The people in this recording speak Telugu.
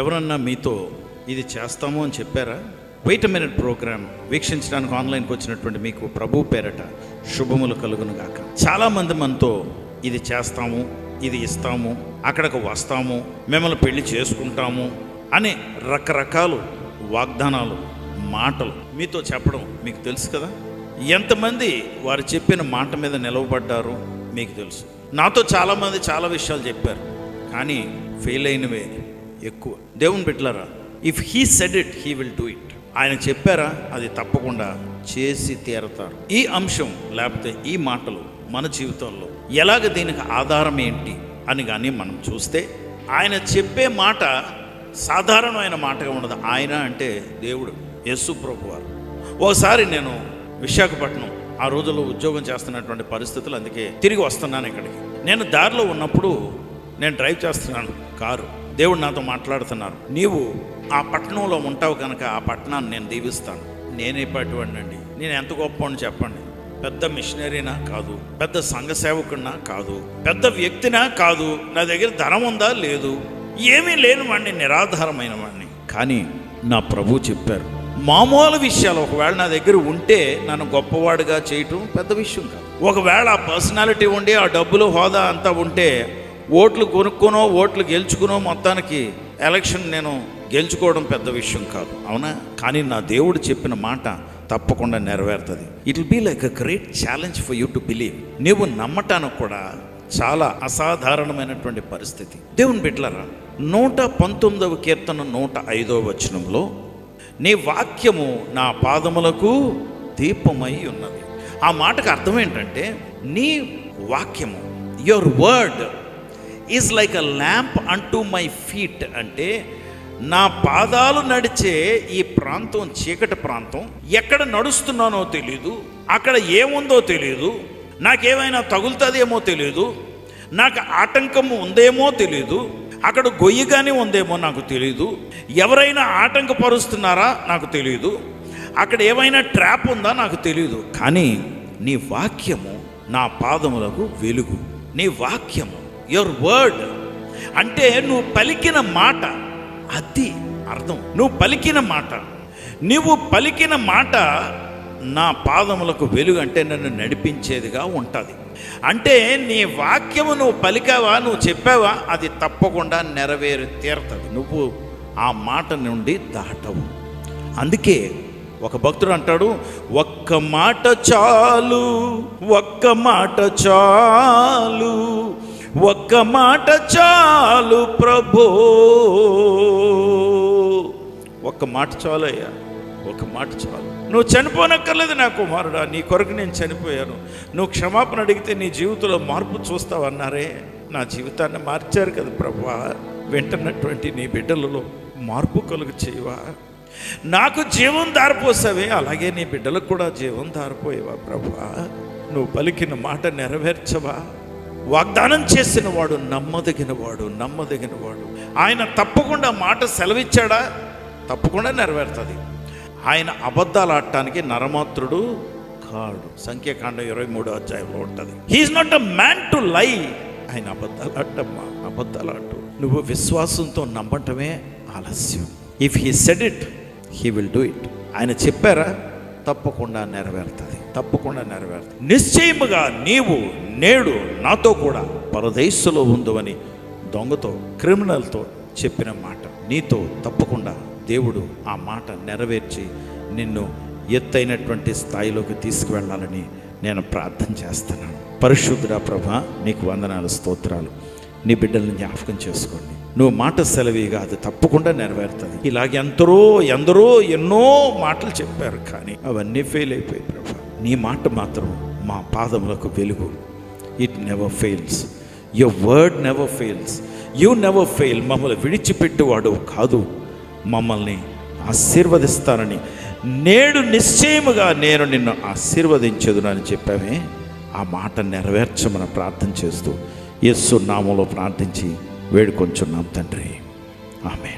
ఎవరన్నా మీతో ఇది చేస్తాము అని చెప్పారా వెయిట్ మినిట్ ప్రోగ్రామ్ వీక్షించడానికి ఆన్లైన్కి వచ్చినటువంటి మీకు ప్రభు పేరట శుభములు కలుగును గాక చాలామంది మనతో ఇది చేస్తాము ఇది ఇస్తాము అక్కడికి వస్తాము మిమ్మల్ని పెళ్లి చేసుకుంటాము అనే రకరకాలు వాగ్దానాలు మాటలు మీతో చెప్పడం మీకు తెలుసు కదా ఎంతమంది వారు చెప్పిన మాట మీద నిలవబడ్డారు మీకు తెలుసు నాతో చాలామంది చాలా విషయాలు చెప్పారు కానీ ఫెయిల్ అయినవే ఎక్కువ దేవుని బిడ్డలారా if he said it he will do it ఆయన చెప్పారా అది తప్పకుండా చేసి తీరతారు ఈ అంశం లేకపోతే ఈ మాటలు మన జీవితంలో ఎలాగ దీనికి ఆధారం ఏంటి అని కానీ మనం చూస్తే ఆయన చెప్పే మాట సాధారణమైన మాటగా ఉండదు ఆయన అంటే దేవుడు యేసు ప్రభు వారు ఒకసారి నేను విశాఖపట్నం ఆ రోజుల్లో ఉద్యోగం చేస్తున్నటువంటి పరిస్థితులు అందుకే తిరిగి వస్తున్నాను ఇక్కడికి నేను దారిలో ఉన్నప్పుడు నేను డ్రైవ్ చేస్తున్నాను కారు దేవుడు నాతో మాట్లాడుతున్నారు నీవు ఆ పట్టణంలో ఉంటావు కనుక ఆ పట్టణాన్ని నేను దీవిస్తాను నేనే పట్టువాడినండి నేను ఎంత గొప్ప చెప్పండి పెద్ద మిషనరీనా కాదు పెద్ద సంఘ సేవకుడినా కాదు పెద్ద వ్యక్తినా కాదు నా దగ్గర ధనం ఉందా లేదు ఏమీ లేని వాడిని నిరాధారమైన వాడిని కానీ నా ప్రభు చెప్పారు మామూలు విషయాలు ఒకవేళ నా దగ్గర ఉంటే నన్ను గొప్పవాడిగా చేయటం పెద్ద విషయం కాదు ఒకవేళ ఆ పర్సనాలిటీ ఉండి ఆ డబ్బులు హోదా అంతా ఉంటే ఓట్లు కొనుక్కోనో ఓట్లు గెలుచుకునో మొత్తానికి ఎలక్షన్ నేను గెలుచుకోవడం పెద్ద విషయం కాదు అవునా కానీ నా దేవుడు చెప్పిన మాట తప్పకుండా నెరవేరుతుంది it will be like a great challenge for you to believe నీవు నమ్మటానికి కూడా చాలా అసాధారణమైనటువంటి పరిస్థితి దేవుని బిడ్డలరా నూట పంతొమ్మిదవ కీర్తన నూట ఐదవ వచనంలో నీ వాక్యము నా పాదములకు దీపమై ఉన్నది ఆ మాటకు అర్థం ఏంటంటే నీ వాక్యము your word is like a lamp unto my feet అంటే నా పాదాలు నడిచే ఈ ప్రాంతం చీకటి ప్రాంతం ఎక్కడ నడుస్తున్నానో తెలియదు అక్కడ ఏముందో తెలియదు నాకేమైనా తగులుతుందేమో తెలియదు నాకు ఆటంకము ఉందేమో తెలియదు అక్కడ గొయ్యిగానే ఉందేమో నాకు తెలియదు ఎవరైనా ఆటంకపరుస్తున్నారా నాకు తెలియదు అక్కడ ఏమైనా ట్రాప్ ఉందా నాకు తెలియదు కానీ నీ వాక్యము నా పాదములకు వెలుగు నీ వాక్యము యువర్ వర్డ్ అంటే నువ్వు పలికిన మాట అది అర్థం నువ్వు పలికిన మాట నువ్వు పలికిన మాట నా పాదములకు వెలుగు అంటే నన్ను నడిపించేదిగా ఉంటుంది అంటే నీ వాక్యము నువ్వు పలికావా నువ్వు చెప్పావా అది తప్పకుండా నెరవేరి తీరుతుంది నువ్వు ఆ మాట నుండి దాటవు అందుకే ఒక భక్తుడు అంటాడు ఒక్క మాట చాలు ఒక్క మాట చాలు ఒక్క మాట చాలు ప్రభో ఒక్క మాట చాలు అయ్యా ఒక మాట చాలు నువ్వు చనిపోనక్కర్లేదు నా కుమారుడా నీ కొరకు నేను చనిపోయాను నువ్వు క్షమాపణ అడిగితే నీ జీవితంలో మార్పు చూస్తావన్నారే నా జీవితాన్ని మార్చారు కదా ప్రభా వింటున్నటువంటి నీ బిడ్డలలో మార్పు కలుగు చేయవా నాకు జీవం దారిపోసావే అలాగే నీ బిడ్డలకు కూడా జీవం దారిపోయేవా ప్రభా నువ్వు పలికిన మాట నెరవేర్చవా వాగ్దానం చేసిన వాడు నమ్మదగిన వాడు నమ్మదగిన వాడు ఆయన తప్పకుండా మాట సెలవిచ్చాడా తప్పకుండా నెరవేరుతుంది ఆయన అబద్ధాలు ఆడటానికి నరమాత్రుడు కాడు సంఖ్యాకాండం ఇరవై మూడో అధ్యాయంలో ఉంటుంది he is not a man to lie ఆయన అబద్ధాలు ఆడటమ్మా అబద్ధాలు ఆడు నువ్వు విశ్వాసంతో నమ్మటమే ఆలస్యం if he said it he will do it ఆయన చెప్పారా తప్పకుండా నెరవేరుతుంది తప్పకుండా నెరవేరుతుంది నిశ్చయముగా నీవు నేడు నాతో కూడా పరదేశంలో ఉందని దొంగతో క్రిమినల్తో చెప్పిన మాట నీతో తప్పకుండా దేవుడు ఆ మాట నెరవేర్చి నిన్ను ఎత్తైనటువంటి స్థాయిలోకి తీసుకువెళ్ళాలని నేను ప్రార్థన చేస్తున్నాను పరిశుద్ధుడా ప్రభ నీకు వందనాలు స్తోత్రాలు నీ బిడ్డల్ని జ్ఞాపకం చేసుకోండి నువ్వు మాట సెలవిగా అది తప్పకుండా నెరవేరుతుంది ఇలాగ ఎందరో ఎందరో ఎన్నో మాటలు చెప్పారు కానీ అవన్నీ ఫెయిల్ అయిపోయాయి ప్రభా నీ మాట మాత్రం మా పాదములకు వెలుగు it never fails your word never fails you never fail మమ్మల్ని విడిచిపెట్టువాడు కాదు మమ్మల్ని ఆశీర్వదిస్తానని నేడు నిశ్చయముగా నేను నిన్ను ఆశీర్వదించదునని చెప్పామే ఆ మాట నెరవేర్చమని ప్రార్థన చేస్తూ యస్సు నామంలో ప్రార్థించి వేడుకొంచున్నాం తండ్రి ఆమె